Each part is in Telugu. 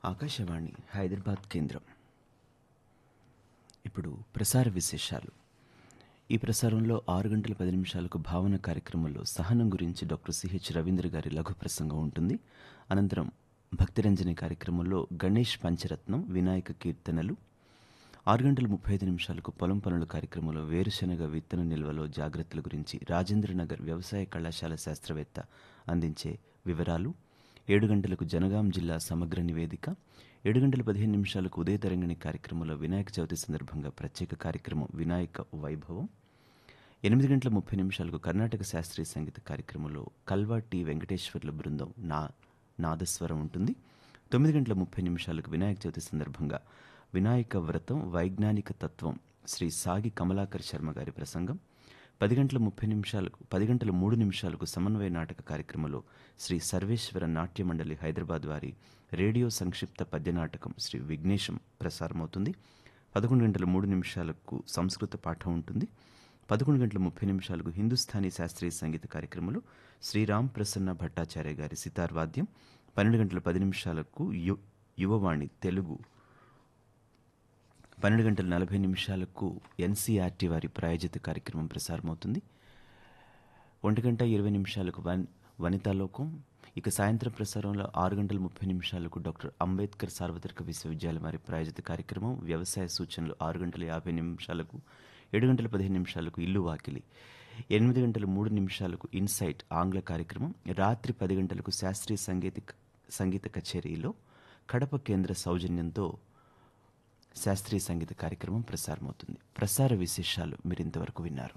ఆకాశవాణి హైదరాబాద్ కేంద్రం ఇప్పుడు ప్రసార విశేషాలు ఈ ప్రసారంలో ఆరు గంటల పది నిమిషాలకు భావన కార్యక్రమంలో సహనం గురించి డాక్టర్ సిహెచ్ రవీంద్ర గారి లఘు ప్రసంగం ఉంటుంది అనంతరం భక్తిరంజని కార్యక్రమంలో గణేష్ పంచరత్నం వినాయక కీర్తనలు ఆరు గంటల ముప్పై ఐదు నిమిషాలకు పొలం పనుల కార్యక్రమంలో వేరుశనగ విత్తన నిల్వలో జాగ్రత్తల గురించి రాజేంద్రనగర్ వ్యవసాయ కళాశాల శాస్త్రవేత్త అందించే వివరాలు ఏడు గంటలకు జనగాం జిల్లా సమగ్ర నివేదిక ఏడు గంటల పదిహేను నిమిషాలకు ఉదయ తరంగిణి కార్యక్రమంలో వినాయక చవితి సందర్భంగా ప్రత్యేక కార్యక్రమం వినాయక వైభవం ఎనిమిది గంటల ముప్పై నిమిషాలకు కర్ణాటక శాస్త్రీయ సంగీత కార్యక్రమంలో కల్వా టి వెంకటేశ్వర్ల బృందం నా నాదస్వరం ఉంటుంది తొమ్మిది గంటల ముప్పై నిమిషాలకు వినాయక చవితి సందర్భంగా వినాయక వ్రతం వైజ్ఞానిక తత్వం శ్రీ సాగి కమలాకర్ శర్మ గారి ప్రసంగం పది గంటల ముప్పై నిమిషాలకు పది గంటల మూడు నిమిషాలకు సమన్వయ నాటక కార్యక్రమంలో శ్రీ సర్వేశ్వర నాట్య మండలి హైదరాబాద్ వారి రేడియో సంక్షిప్త పద్య నాటకం శ్రీ విఘ్నేశం ప్రసారమవుతుంది పదకొండు గంటల మూడు నిమిషాలకు సంస్కృత పాఠం ఉంటుంది పదకొండు గంటల ముప్పై నిమిషాలకు హిందుస్థానీ శాస్త్రీయ సంగీత కార్యక్రమంలో శ్రీరామ్ ప్రసన్న భట్టాచార్య గారి సితార్ వాద్యం పన్నెండు గంటల పది నిమిషాలకు యు యువవాణి తెలుగు పన్నెండు గంటల నలభై నిమిషాలకు ఎన్సీఆర్టీ వారి ప్రాయోజిత కార్యక్రమం ప్రసారమవుతుంది ఒంటి గంట ఇరవై నిమిషాలకు వన్ వనితాలోకం ఇక సాయంత్రం ప్రసారంలో ఆరు గంటల ముప్పై నిమిషాలకు డాక్టర్ అంబేద్కర్ సార్వత్రిక విశ్వవిద్యాలయం వారి ప్రాయోజిత కార్యక్రమం వ్యవసాయ సూచనలు ఆరు గంటల యాభై నిమిషాలకు ఏడు గంటల పదిహేను నిమిషాలకు ఇల్లు వాకిలి ఎనిమిది గంటల మూడు నిమిషాలకు ఇన్సైట్ ఆంగ్ల కార్యక్రమం రాత్రి పది గంటలకు శాస్త్రీయ సంగీత సంగీత కచేరీలో కడప కేంద్ర సౌజన్యంతో శాస్త్రీయ సంగీత కార్యక్రమం ప్రసారమవుతుంది ప్రసార విశేషాలు మీరు ఇంతవరకు విన్నారు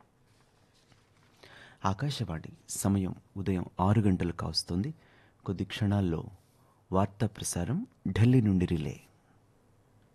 ఆకాశవాణి సమయం ఉదయం ఆరు గంటలు కావస్తోంది కొద్ది క్షణాల్లో వార్తా ప్రసారం ఢిల్లీ నుండి రిలే